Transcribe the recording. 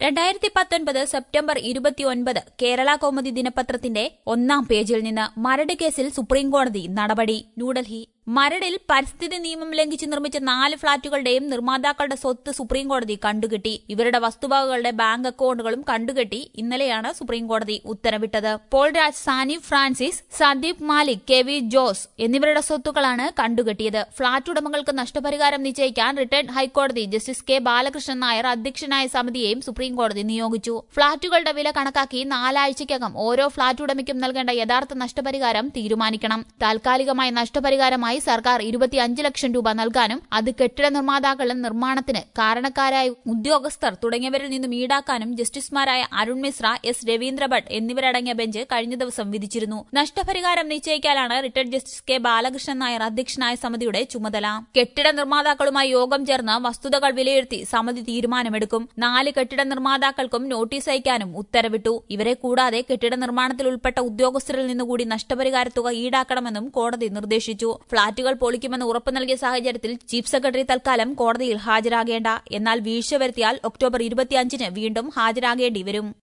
രണ്ടായിരത്തി പത്തൊൻപത് സെപ്റ്റംബർ ഇരുപത്തിയൊൻപത് കേരള കൗമുദി ദിനപത്രത്തിന്റെ ഒന്നാം പേജിൽ നിന്ന് മരട് കേസിൽ സുപ്രീംകോടതി നടപടി ന്യൂഡൽഹി മരടിൽ പരിസ്ഥിതി നിയമം ലംഘിച്ച് നിർമ്മിച്ച നാല് ഫ്ളാറ്റുകളുടെയും നിർമ്മാതാക്കളുടെ സ്വത്ത് സുപ്രീംകോടതി കണ്ടുകെട്ടി ഇവരുടെ വസ്തുവകകളുടെ ബാങ്ക് അക്കൌണ്ടുകളും കണ്ടുകെട്ടി ഇന്നലെയാണ് സുപ്രീംകോടതി ഉത്തരവിട്ടത് പോൾ രാജ് സാനി ഫ്രാൻസിസ് സന്ദീപ് മാലിക് കെ വി ജോസ് എന്നിവരുടെ സ്വത്തുക്കളാണ് കണ്ടുകെട്ടിയത് ഫ്ളാറ്റ് ഉടമകൾക്ക് നഷ്ടപരിഹാരം നിശ്ചയിക്കാൻ റിട്ടയർഡ് ഹൈക്കോടതി ജസ്റ്റിസ് കെ ബാലകൃഷ്ണൻ നായർ അധ്യക്ഷനായ സമിതിയെയും സുപ്രീംകോടതി നിയോഗിച്ചു ഫ്ളാറ്റുകളുടെ വില കണക്കാക്കി നാലാഴ്ചയ്ക്കകം ഓരോ ഫ്ളാറ്റ് ഉടമയ്ക്കും നൽകേണ്ട യഥാർത്ഥ നഷ്ടപരിഹാരം തീരുമാനിക്കണം താൽക്കാലികമായ നഷ്ടപരിഹാരമായി സർക്കാർ ഇരുപത്തിയഞ്ച് ലക്ഷം രൂപ നൽകാനും അത് കെട്ടിട നിർമ്മാതാക്കളും നിർമ്മാണത്തിന് കാരണക്കാരായ ഉദ്യോഗസ്ഥർ തുടങ്ങിയവരിൽ നിന്നും ഈടാക്കാനും ജസ്റ്റിസുമാരായ അരുൺ മിശ്ര എസ് രവീന്ദ്ര ഭട്ട് എന്നിവരടങ്ങിയ ബെഞ്ച് കഴിഞ്ഞ ദിവസം വിധിച്ചിരുന്നു നഷ്ടപരിഹാരം നിശ്ചയിക്കാനാണ് റിട്ടയർഡ് ജസ്റ്റിസ് കെ ബാലകൃഷ്ണൻ നായർ അധ്യക്ഷനായ സമിതിയുടെ ചുമതല കെട്ടിട നിർമ്മാതാക്കളുമായി യോഗം ചേർന്ന് വസ്തുതകൾ വിലയിരുത്തി സമിതി തീരുമാനമെടുക്കും നാല് കെട്ടിട നിർമ്മാതാക്കൾക്കും നോട്ടീസ് അയക്കാനും ഉത്തരവിട്ടു ഇവരെ കൂടാതെ കെട്ടിട നിർമ്മാണത്തിൽ ഉൾപ്പെട്ട ഉദ്യോഗസ്ഥരിൽ നിന്നുകൂടി നഷ്ടപരിഹാര തുക ഈടാക്കണമെന്നും കോടതി നിർദ്ദേശിച്ചു ഫ്ളാറ്റുകൾ പൊളിക്കുമെന്ന് ഉറപ്പു നൽകിയ സാഹചര്യത്തിൽ ചീഫ് സെക്രട്ടറി തൽക്കാലം കോടതിയിൽ ഹാജരാകേണ്ട എന്നാൽ വീഴ്ച വരുത്തിയാൽ ഒക്ടോബർ ഇരുപത്തിയഞ്ചിന് വീണ്ടും ഹാജരാകേണ്ടി വരും